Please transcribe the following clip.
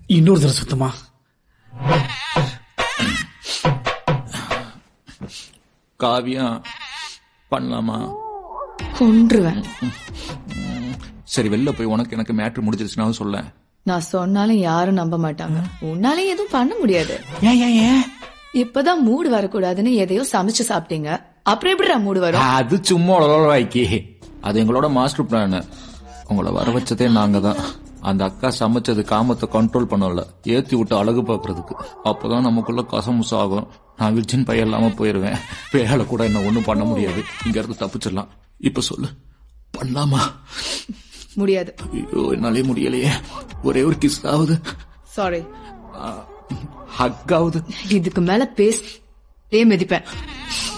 இன்னொரு தடவை சுத்தமா காவியா பண்ணலாமா கொன்றுவேன் சரி வெளில போய் உனக்கு எனக்கு மேட்ரு முடிஞ்சிருச்சுனாலும் சொல்ல நான் சொன்னாலும் யாரும் நம்ப மாட்டாங்க உன்னாலே எதுவும் பண்ண முடியாது ஏன் ஏன் ஏன் இப்பதான் மூடு வரக்கூடாதுன்னு எதையோ சமைச்சு சாப்பிட்டீங்க அப்புறம் எப்படிடா மூடு வரும் அது சும்மா வாய்க்கி அது எங்களோட மாஸ்டர் பிளான் உங்களை வர வச்சதே நாங்க தான் அந்த அக்கா சமைச்சது காமத்தை கண்ட்ரோல் பண்ணல ஏத்தி விட்டு அழகு பாக்குறதுக்கு அப்பதான் நமக்குள்ள கசமுசு ஆகும் நான் விர்ஜின் பையன் இல்லாம போயிருவேன் பேயால கூட என்ன ஒண்ணும் பண்ண முடியாது இங்க இருந்து தப்பிச்சிடலாம் இப்ப சொல்லு பண்ணலாமா முடியாது ஐயோ என்னாலே முடியலையே ஒரே ஒரு கிஸ் ஆகுது சாரி ஹக் ஆகுது இதுக்கு மேல பேச மிதிப்பேன்